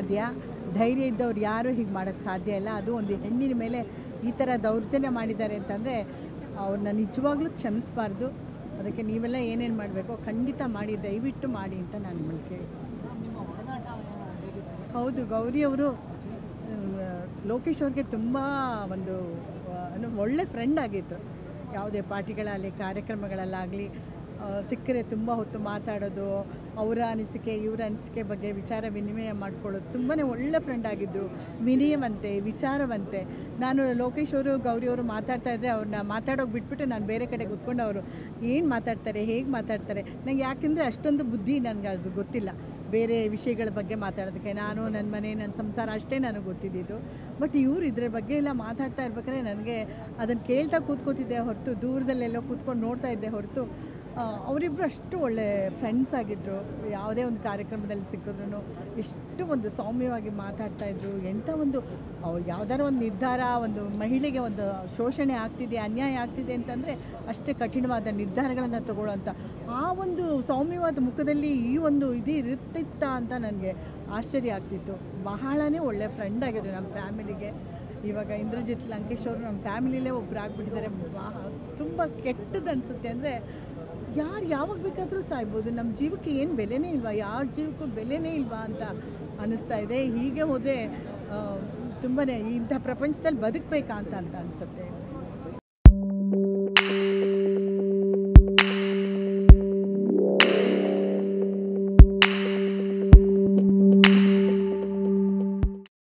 ಸಾಧ್ಯ ಧೈರ್ಯ ಇದ್ದವ್ರು ಯಾರೂ ಹೀಗೆ ಮಾಡೋಕ್ಕೆ ಸಾಧ್ಯ ಇಲ್ಲ ಅದು ಒಂದು ಹೆಣ್ಣಿನ ಮೇಲೆ ಈ ಥರ ದೌರ್ಜನ್ಯ ಮಾಡಿದ್ದಾರೆ ಅಂತಂದರೆ ಅವ್ರನ್ನ ನಿಜವಾಗ್ಲೂ ಕ್ಷಮಿಸಬಾರ್ದು ಅದಕ್ಕೆ ನೀವೆಲ್ಲ ಏನೇನು ಮಾಡಬೇಕೋ ಖಂಡಿತ ಮಾಡಿ ದಯವಿಟ್ಟು ಮಾಡಿ ಅಂತ ನಾನು ನಿಮ್ಮಲ್ಲಿ ಕೇಳಿ ಹೌದು ಗೌರಿ ಅವರು ಲೋಕೇಶ್ ಅವ್ರಿಗೆ ತುಂಬ ಒಂದು ಆ, ಏನು ಒಳ್ಳೆ ಫ್ರೆಂಡ್ ಆಗಿತ್ತು ಯಾವುದೇ ಪಾರ್ಟಿಗಳಾಗಲಿ ಕಾರ್ಯಕ್ರಮಗಳಲ್ಲಾಗಲಿ ಸಿಕ್ಕರೆ ತುಂಬ ಹೊತ್ತು ಮಾತಾಡೋದು ಅವರ ಅನಿಸಿಕೆ ಇವರ ಅನಿಸಿಕೆ ಬಗ್ಗೆ ವಿಚಾರ ವಿನಿಮಯ ಮಾಡ್ಕೊಳ್ಳೋದು ತುಂಬಾ ಒಳ್ಳೆ ಫ್ರೆಂಡ್ ಆಗಿದ್ದರು ವಿನಯವಂತೆ ವಿಚಾರವಂತೆ ನಾನು ಲೋಕೇಶ್ ಅವರು ಗೌರಿ ಅವರು ಮಾತಾಡ್ತಾ ಇದ್ದರೆ ಅವ್ರನ್ನ ಮಾತಾಡೋಕೆ ಬಿಟ್ಬಿಟ್ಟು ನಾನು ಬೇರೆ ಕಡೆ ಕೂತ್ಕೊಂಡು ಅವರು ಏನು ಮಾತಾಡ್ತಾರೆ ಹೇಗೆ ಮಾತಾಡ್ತಾರೆ ನಂಗೆ ಯಾಕೆಂದರೆ ಅಷ್ಟೊಂದು ಬುದ್ಧಿ ನನಗೆ ಅದು ಗೊತ್ತಿಲ್ಲ ಬೇರೆ ವಿಷಯಗಳ ಬಗ್ಗೆ ಮಾತಾಡೋದಕ್ಕೆ ನಾನು ನನ್ನ ಮನೆ ನನ್ನ ಸಂಸಾರ ಅಷ್ಟೇ ನನಗೆ ಗೊತ್ತಿದ್ದಿದ್ದು ಬಟ್ ಇವ್ರು ಇದ್ರ ಬಗ್ಗೆ ಎಲ್ಲ ಮಾತಾಡ್ತಾ ಇರ್ಬೇಕಾದ್ರೆ ನನಗೆ ಅದನ್ನು ಕೇಳ್ತಾ ಕೂತ್ಕೋತಿದ್ದೆ ಹೊರತು ದೂರದಲ್ಲೆಲ್ಲೋ ಕೂತ್ಕೊಂಡು ನೋಡ್ತಾ ಇದ್ದೆ ಹೊರತು ಅವರಿಬ್ಬರು ಅಷ್ಟು ಒಳ್ಳೆ ಫ್ರೆಂಡ್ಸ್ ಆಗಿದ್ದರು ಯಾವುದೇ ಒಂದು ಕಾರ್ಯಕ್ರಮದಲ್ಲಿ ಸಿಕ್ಕಿದ್ರು ಎಷ್ಟು ಒಂದು ಸೌಮ್ಯವಾಗಿ ಮಾತಾಡ್ತಾ ಇದ್ರು ಎಂಥ ಒಂದು ಅವ್ರು ಯಾವ್ದಾರ ಒಂದು ನಿರ್ಧಾರ ಒಂದು ಮಹಿಳೆಗೆ ಒಂದು ಶೋಷಣೆ ಆಗ್ತಿದೆ ಅನ್ಯಾಯ ಆಗ್ತಿದೆ ಅಂತಂದರೆ ಅಷ್ಟೇ ಕಠಿಣವಾದ ನಿರ್ಧಾರಗಳನ್ನು ತಗೊಳ್ಳೋಂಥ ಆ ಒಂದು ಸೌಮ್ಯವಾದ ಮುಖದಲ್ಲಿ ಈ ಒಂದು ಇದು ಇರುತ್ತಿತ್ತ ಅಂತ ನನಗೆ ಆಶ್ಚರ್ಯ ಆಗ್ತಿತ್ತು ಬಹಳನೇ ಒಳ್ಳೆ ಫ್ರೆಂಡ್ ಆಗಿದ್ರು ನಮ್ಮ ಫ್ಯಾಮಿಲಿಗೆ ಇವಾಗ ಇಂದ್ರಜಿತ್ ಲಂಕೇಶ್ ಅವರು ನಮ್ಮ ಫ್ಯಾಮಿಲಿಲೇ ಒಬ್ರು ಆಗ್ಬಿಟ್ಟಿದ್ದಾರೆ ತುಂಬ ಕೆಟ್ಟದ್ದು ಅನಿಸುತ್ತೆ ಅಂದರೆ ಯಾರು ಯಾವಾಗ ಬೇಕಾದರೂ ಸಾಯ್ಬೋದು ನಮ್ಮ ಜೀವಕ್ಕೆ ಏನು ಬೆಲೆನೇ ಇಲ್ವಾ ಯಾರ ಜೀವಕ್ಕೂ ಬೆಲೆನೇ ಇಲ್ವಾ ಅಂತ ಅನ್ನಿಸ್ತಾ ಇದೆ ಹೀಗೆ ಹೋದರೆ ತುಂಬಾ ಇಂಥ ಪ್ರಪಂಚದಲ್ಲಿ ಬದುಕಬೇಕಾ ಅಂತ ಅಂತ ಅನಿಸುತ್ತೆ